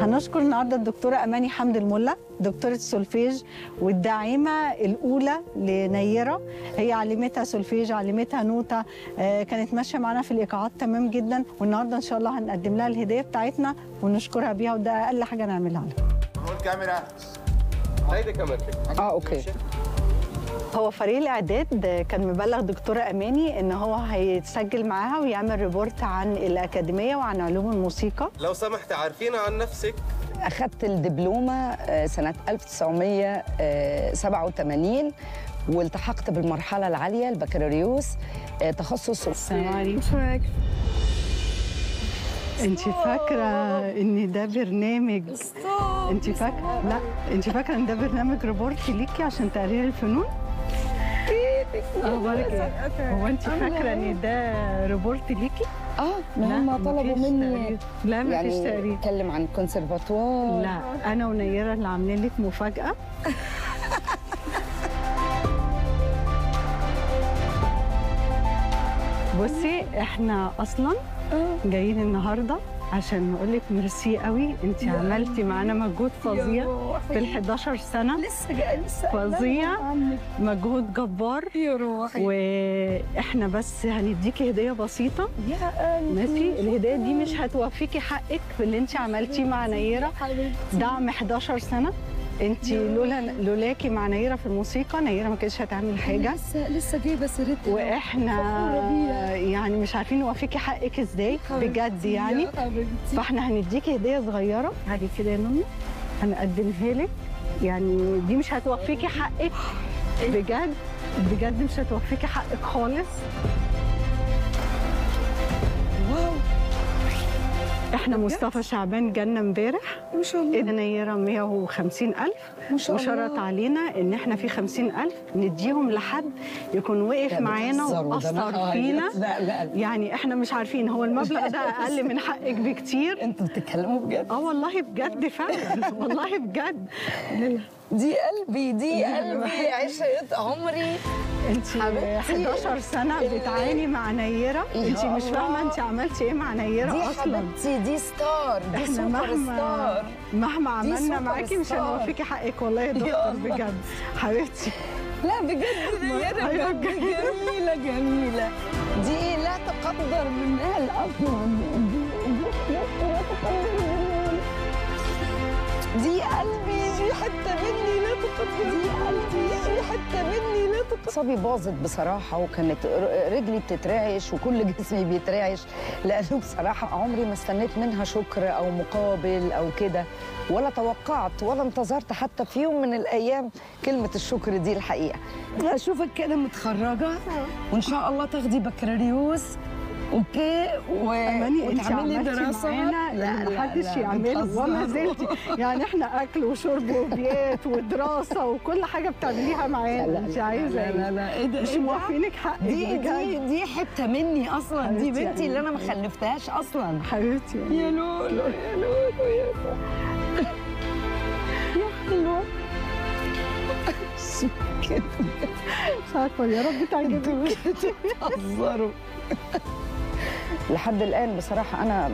هنشكر النهارده الدكتوره اماني حمد الملا دكتوره سولفيج والداعمه الاولى لنيره هي علمتها سولفيج علمتها نوتة آه، كانت ماشيه معانا في الايقاعات تمام جدا والنهارده ان شاء الله هنقدم لها الهديه بتاعتنا ونشكرها بيها وده اقل حاجه نعملها لها هو الكاميرا هيدي كاميرتك اه اوكي هو فريق الاعداد كان مبلغ دكتوره اماني ان هو هيتسجل معاها ويعمل ريبورت عن الاكاديميه وعن علوم الموسيقى لو سمحت عارفينا عن نفسك اخذت الدبلومه آه، سنه 1987 والتحقت بالمرحله العاليه البكالوريوس آه، تخصص السلام عليكم انت فاكره ان ده برنامج انت فاكره لا انت فاكره ان ده برنامج ريبورت ليكي عشان تقرير الفنون اخبارك ايه هو انت فاكره ان ده ريبورت ليكي اه ما لا، هم طلبوا مفيش مني تقرير. لا مفيش يعني تقرير اتكلم عن الكونسرفاتوار لا انا ونيره اللي عاملين لك مفاجاه بصي احنا اصلا جايين النهارده عشان نقول لك ميرسي قوي انت عملتي معانا مجهود فظيع في ال 11 سنه لسه جاي لسه فظيع مجهود جبار يا روحي واحنا بس هنديكي هديه بسيطه يا قلبي ماشي الهديه دي مش هتوفيكي حقك في اللي انت عملتيه مع نيره دعم 11 سنه انت لولا لولاكي مع نيره في الموسيقى نيره ما كانتش هتعمل حاجه لسه لسه جايبه سيرتها واحنا فخورة بيها. يعني مش عارفين نوفيكي حقك ازاي بجد يعني فاحنا هنديكي هديه صغيره هذه كده يا نونو هنقدمها لك يعني دي مش هتوفيكي حقك بجد بجد مش هتوفيكي حقك خالص واو احنا مصطفى شعبان جالنا امبارح ما شاء الله اذا نيره 150 الف ما شاء الله وشرط علينا ان احنا في 50 الف نديهم لحد يكون وقف لا، معانا بتهزروا، ده أنا واثر هعيط. فينا لا لا يعني احنا مش عارفين هو المبلغ ده اقل من حقك بكتير انتوا بتتكلموا بجد اه والله بجد فعلا والله بجد دي قلبي دي قلبي عشرة عمري انت حبيبتي. 11 سنه بتعاني مع نيره يا انت مش الله. فاهمه انت عملتي ايه مع نيره دي اصلا حبيبتي دي ستار دي احنا سوبر مهما ستار مهما دي عملنا سوبر معاكي مش ستار. هنوفيكي حقك والله يا دكتور الله. بجد حبيبتي لا بجد نيرة أيوة بجد جميلة جميلة دي لا تقدر من مال أصلا دي دي لا تقدر من مال دي قلبي دي حتة مني لا تقدر دي قلبي دي حتة مني لا تقدر صبي باظت بصراحة وكانت ر- رجلي بتترعش وكل جسمي بيترعش لأنه بصراحة عمري ما استنيت منها شكر أو مقابل أو كده ولا توقعت ولا انتظرت حتى في يوم من الأيام كلمة الشكر دي الحقيقة أشوفك كده متخرجة وإن شاء الله تاخدي بكالوريوس اوكي و... اماني انت وتعملي عملتي دراسات معانا لا اللي لا محدش لا، يعمله وما بتهزروا. زلتي يعني احنا اكل وشرب وبيات ودراسه وكل حاجه بتعمليها معانا انت عايزه لا لا ايه لا ايه ده مش إيه ده؟ موافقينك حقك دي بجد. دي دي حته مني اصلا دي حبيبتي بنتي اللي انا ما يعني. خلفتهاش اصلا حبيبتي يعني. يا لولو يا لولو يا يا حلوه كده مش عارفه يا رب تعجبك انتوا بتهزروا لحد الان بصراحه انا